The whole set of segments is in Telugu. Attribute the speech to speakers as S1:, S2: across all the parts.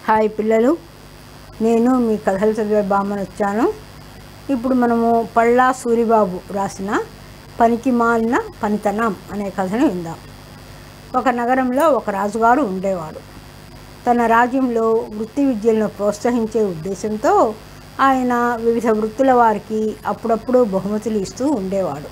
S1: హాయ్ పిల్లలు నేను మీ కథలు చదివే బామ్మను వచ్చాను ఇప్పుడు మనము పళ్ళా సూరిబాబు రాసిన పనికి మాలిన పనితనం అనే కథను విందాం ఒక నగరంలో ఒక రాజుగారు ఉండేవాడు తన రాజ్యంలో వృత్తి విద్యలను ప్రోత్సహించే ఉద్దేశంతో ఆయన వివిధ వృత్తుల వారికి అప్పుడప్పుడు బహుమతులు ఇస్తూ ఉండేవాడు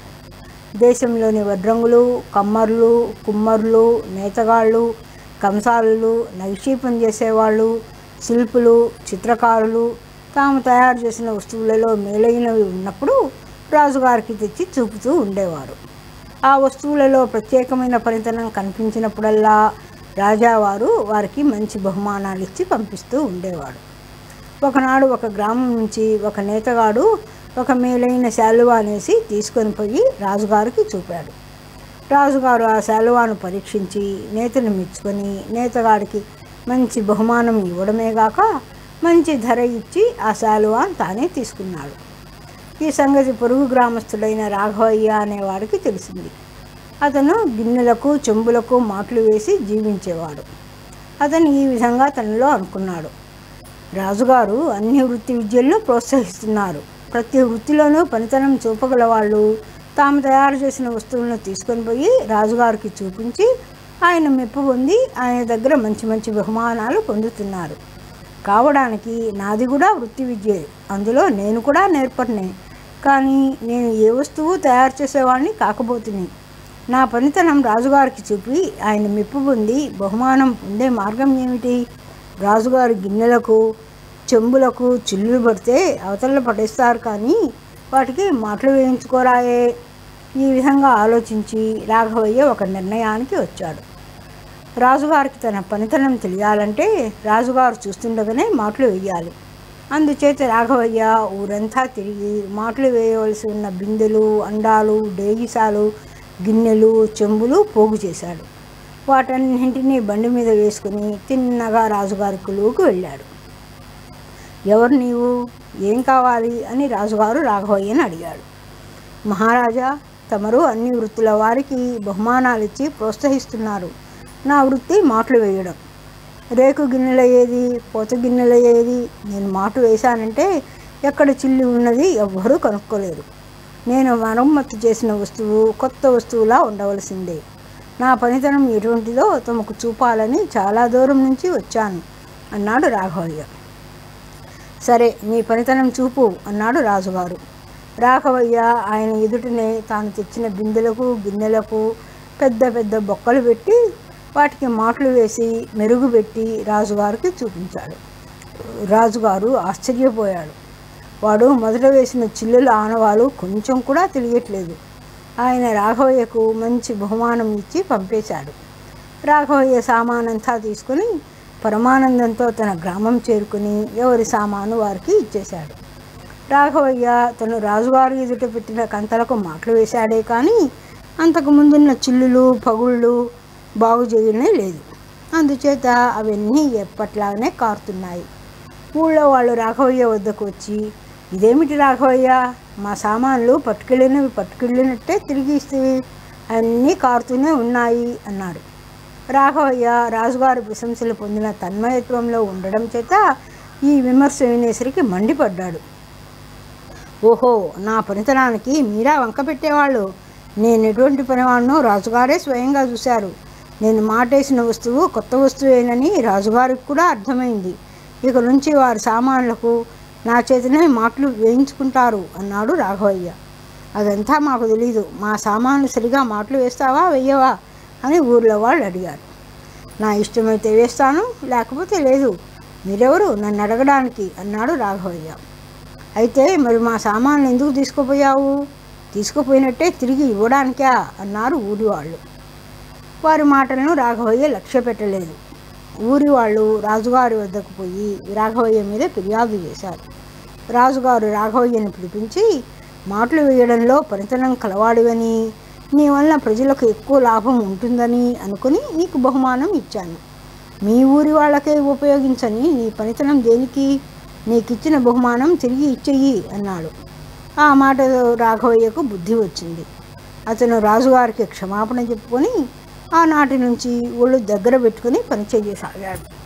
S1: దేశంలోని వడ్రంగులు కమ్మర్లు కుమ్మర్లు నేతగాళ్ళు కంసాలులు నగిషీపం చేసేవాళ్ళు శిల్పులు చిత్రకారులు తాము తయారు చేసిన వస్తువులలో మేలైనవి ఉన్నప్పుడు రాజుగారికి తెచ్చి చూపుతూ ఉండేవారు ఆ వస్తువులలో ప్రత్యేకమైన పనితనం కనిపించినప్పుడల్లా రాజావారు వారికి మంచి బహుమానాలు ఇచ్చి పంపిస్తూ ఉండేవాడు ఒకనాడు ఒక గ్రామం నుంచి ఒక నేతగాడు ఒక మేలైన శాలువా అనేసి తీసుకొని పోయి రాజుగారికి చూపాడు రాజుగారు ఆ శాలువాను పరీక్షించి నేతను మెచ్చుకొని నేతగాడికి మంచి బహుమానం ఇవ్వడమే గాక మంచి ధర ఇచ్చి ఆ శాలువాను తానే తీసుకున్నాడు ఈ సంగతి పొరుగు గ్రామస్తుడైన రాఘవయ్య అనేవాడికి తెలిసింది అతను గిన్నెలకు చెంబులకు మాటలు వేసి జీవించేవాడు అతను ఈ విధంగా తనలో అనుకున్నాడు రాజుగారు అన్ని వృత్తి విద్యలను ప్రోత్సహిస్తున్నారు ప్రతి వృత్తిలోనూ పనితనం చూపగల వాళ్ళు తాము తయారు చేసిన వస్తువులను తీసుకొని పోయి రాజుగారికి చూపించి ఆయన మెప్పు పొంది ఆయన దగ్గర మంచి మంచి బహుమానాలు పొందుతున్నారు కావడానికి నాది కూడా వృత్తి విద్యే అందులో నేను కూడా నేర్పడినే కానీ నేను ఏ వస్తువు తయారు చేసేవాడిని కాకపోతుంది నా పనితనం రాజుగారికి చూపి ఆయన మెప్పు పొంది బహుమానం పొందే మార్గం ఏమిటి రాజుగారి గిన్నెలకు చెంబులకు చిల్లులు పడితే అవతల పడేస్తారు కానీ వాటికి మాటలు వేయించుకోరాయే ఈ విధంగా ఆలోచించి రాఘవయ్య ఒక నిర్ణయానికి వచ్చాడు రాజుగారికి తన పనితనం తెలియాలంటే రాజుగారు చూస్తుండగానే మాటలు వేయాలి అందుచేత రాఘవయ్య ఊరంతా తిరిగి మాటలు వేయవలసి ఉన్న బిందెలు అండాలు డేగిసాలు గిన్నెలు చెంబులు పోగు చేశాడు వాటన్నింటినీ బండి మీద వేసుకుని తిన్నగా రాజుగారి కొలువుకు వెళ్ళాడు ఎవరు నీవు ఏం కావాలి అని రాజుగారు రాఘవయ్యని అడిగాడు మహారాజా తమరు అన్ని వృత్తుల వారికి బహుమానాలు ఇచ్చి ప్రోత్సహిస్తున్నారు నా వృత్తి మాటలు వేయడం రేకు గిన్నెల ఏది పోత గిన్నెల ఏది నేను మాటు వేశానంటే ఎక్కడ చిల్లి ఉన్నది ఎవ్వరూ కనుక్కోలేరు నేను మరమ్మత్తు చేసిన వస్తువు కొత్త వస్తువులా ఉండవలసిందే నా పనితనం ఎటువంటిదో తమకు చూపాలని చాలా దూరం నుంచి వచ్చాను అన్నాడు రాఘవయ్య సరే నీ పనితనం చూపు అన్నాడు రాజుగారు రాఘవయ్య ఆయన ఎదుటనే తాను తెచ్చిన బిందెలకు గిన్నెలకు పెద్ద పెద్ద బొక్కలు పెట్టి వాటికి మాటలు వేసి మెరుగు పెట్టి రాజుగారికి చూపించాడు రాజుగారు ఆశ్చర్యపోయాడు వాడు మొదట వేసిన చిల్లుల ఆనవాలు కొంచెం కూడా తెలియట్లేదు ఆయన రాఘవయ్యకు మంచి బహుమానం ఇచ్చి పంపేశాడు రాఘవయ్య సామానంతా తీసుకుని పరమానందంతో తన గ్రామం చేరుకుని ఎవరి సామాను వారికి ఇచ్చేశాడు రాఘవయ్య తను రాజుగారి ఎదుట పెట్టిన కంతలకు మాటలు వేశాడే కానీ అంతకు ముందున్న చిల్లులు పగుళ్ళు బాగు చేయనే లేదు అందుచేత అవన్నీ ఎప్పట్లాగానే కారుతున్నాయి ఊళ్ళో వాళ్ళు రాఘవయ్య వద్దకు వచ్చి ఇదేమిటి రాఘవయ్య మా సామాన్లు పట్టుకెళ్ళినవి పట్టుకెళ్ళినట్టే తిరిగి ఇస్తేవి అన్నీ కారుతూనే ఉన్నాయి అన్నాడు రాఘవయ్య రాజుగారి ప్రశంసలు పొందిన తన్మయత్వంలో ఉండడం చేత ఈ విమర్శ వినేసరికి మండిపడ్డాడు ఓహో నా పనితనానికి మీరా వంక పెట్టేవాళ్ళు నేను ఎటువంటి పనివాడినో రాజుగారే స్వయంగా చూశారు నేను మాటేసిన వస్తువు కొత్త వస్తువేనని రాజుగారికి కూడా అర్థమైంది ఇక నుంచి వారి సామాన్లకు నా చేతనే మాటలు వేయించుకుంటారు అన్నాడు రాఘవయ్య అదంతా మాకు తెలీదు మా సామాన్లు సరిగా మాటలు వేస్తావా వెయ్యవా అని ఊర్లో వాళ్ళు అడిగారు నా ఇష్టమైతే వేస్తాను లేకపోతే లేదు మీరెవరు నన్ను అడగడానికి అన్నాడు రాఘవయ్య అయితే మరి మా సామాన్లు ఎందుకు తీసుకుపోయావు తీసుకుపోయినట్టే తిరిగి ఇవ్వడానికా అన్నారు ఊరి వాళ్ళు వారి మాటలను రాఘవయ్య లక్ష్య పెట్టలేదు ఊరి వాళ్ళు రాజుగారి వద్దకు పోయి రాఘవయ్య మీద ఫిర్యాదు చేశారు రాజుగారు రాఘవయ్యని పిలిపించి మాటలు వేయడంలో పనితనం కలవాడివని నీ వలన ప్రజలకు ఎక్కువ లాభం ఉంటుందని అనుకుని నీకు బహుమానం ఇచ్చాను మీ ఊరి వాళ్ళకే ఉపయోగించని నీ పనితనం దేనికి నీకిచ్చిన బహుమానం తిరిగి ఇచ్చెయ్యి అన్నాడు ఆ మాట రాఘవయ్యకు బుద్ధి వచ్చింది అతను రాజుగారికి క్షమాపణ చెప్పుకొని ఆనాటి నుంచి ఒళ్ళు దగ్గర పెట్టుకుని పనిచేయసాగాడు